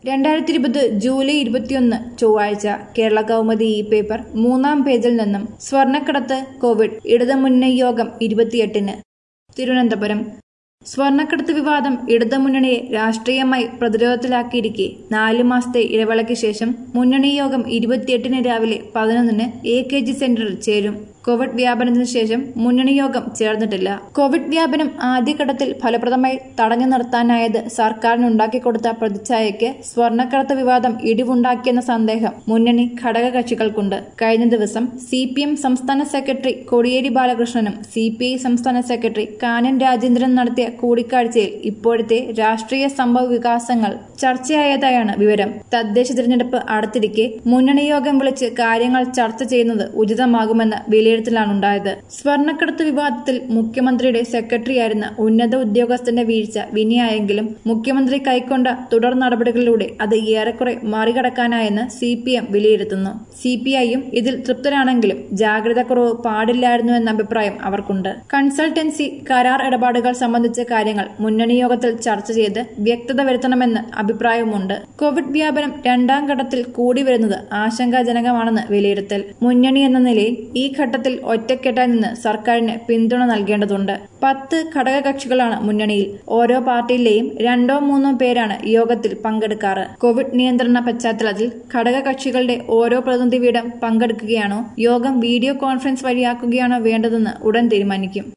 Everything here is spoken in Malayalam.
രണ്ടായിരത്തി ഇരുപത് ജൂലൈ ഇരുപത്തിയൊന്ന് ചൊവ്വാഴ്ച കേരള കൗമുദി ഈ പേപ്പർ മൂന്നാം പേജിൽ നിന്നും സ്വർണ്ണക്കടത്ത് കോവിഡ് ഇടതുമുന്നണി യോഗം ഇരുപത്തിയെട്ടിന് തിരുവനന്തപുരം സ്വർണ്ണക്കടത്ത് വിവാദം ഇടതുമുന്നണിയെ രാഷ്ട്രീയമായി പ്രതിരോധത്തിലാക്കിയിരിക്കെ നാല് മാസത്തെ ഇടവേളയ്ക്ക് ശേഷം മുന്നണി യോഗം ഇരുപത്തിയെട്ടിന് രാവിലെ പതിനൊന്നിന് എ കെ ജി സെന്ററിൽ ചേരും കോവിഡ് വ്യാപനത്തിന് ശേഷം മുന്നണി യോഗം ചേർന്നിട്ടില്ല കോവിഡ് വ്യാപനം ആദ്യഘട്ടത്തിൽ ഫലപ്രദമായി തടഞ്ഞു നിർത്താനായത് സർക്കാരിനുണ്ടാക്കിക്കൊടുത്ത പ്രതിച്ഛായയ്ക്ക് സ്വർണ്ണക്കടത്ത് വിവാദം ഇടിവുണ്ടാക്കിയെന്ന സന്ദേഹം മുന്നണി ഘടകകക്ഷികൾക്കുണ്ട് കഴിഞ്ഞ ദിവസം സി പി എം സംസ്ഥാന സെക്രട്ടറി കോടിയേരി ബാലകൃഷ്ണനും സി പി ഐ സംസ്ഥാന സെക്രട്ടറി കാനൻ രാജേന്ദ്രൻ നടത്തിയ കൂടിക്കാഴ്ചയിൽ ഇപ്പോഴത്തെ രാഷ്ട്രീയ സംഭവ വികാസങ്ങൾ ചർച്ചയായതായാണ് വിവരം തദ്ദേശ തിരഞ്ഞെടുപ്പ് അടുത്തിരിക്കെ മുന്നണി യോഗം വിളിച്ച് കാര്യങ്ങൾ ചർച്ച ചെയ്യുന്നത് ഉചിതമാകുമെന്ന വിലയിരുത്തലാണുണ്ടായത് സ്വർണ്ണക്കടത്ത് വിവാദത്തിൽ മുഖ്യമന്ത്രിയുടെ സെക്രട്ടറിയായിരുന്ന ഉന്നത ഉദ്യോഗസ്ഥന്റെ വീഴ്ച വിനിയായെങ്കിലും മുഖ്യമന്ത്രി കൈക്കൊണ്ട തുടർ നടപടികളിലൂടെ അത് ഏറെക്കുറെ മറികടക്കാനായെന്ന് സി പി എം വിലയിരുത്തുന്നു സി പി ഐയും ഇതിൽ തൃപ്തരാണെങ്കിലും ജാഗ്രത കുറവ് പാടില്ലായിരുന്നു എന്ന അഭിപ്രായം അവർക്കുണ്ട് കൺസൾട്ടൻസി കരാർ ഇടപാടുകൾ സംബന്ധിച്ച കാര്യങ്ങൾ മുന്നണി യോഗത്തിൽ ചർച്ച ചെയ്ത് വ്യക്തത വരുത്തണമെന്ന് അഭിപ്രായവുമുണ്ട് കോവിഡ് വ്യാപനം രണ്ടാം ഘട്ടത്തിൽ കൂടി വരുന്നത് ആശങ്കാജനകമാണെന്ന് വിലയിരുത്തൽ മുന്നണി എന്ന നിലയിൽ ഈ ഘട്ടത്തിൽ ഒറ്റക്കെട്ടായി നിന്ന് സർക്കാരിന് പിന്തുണ നൽകേണ്ടതുണ്ട് പത്ത് ഘടകകക്ഷികളാണ് മുന്നണിയിൽ ഓരോ പാർട്ടിയിലെയും രണ്ടോ മൂന്നോ പേരാണ് യോഗത്തിൽ പങ്കെടുക്കാറ് കോവിഡ് നിയന്ത്രണ പശ്ചാത്തലത്തിൽ ഘടകകക്ഷികളുടെ ഓരോ പ്രതിനിധി വീതം പങ്കെടുക്കുകയാണോ യോഗം വീഡിയോ കോൺഫറൻസ് വഴിയാക്കുകയാണോ വേണ്ടതെന്ന് ഉടൻ തീരുമാനിക്കും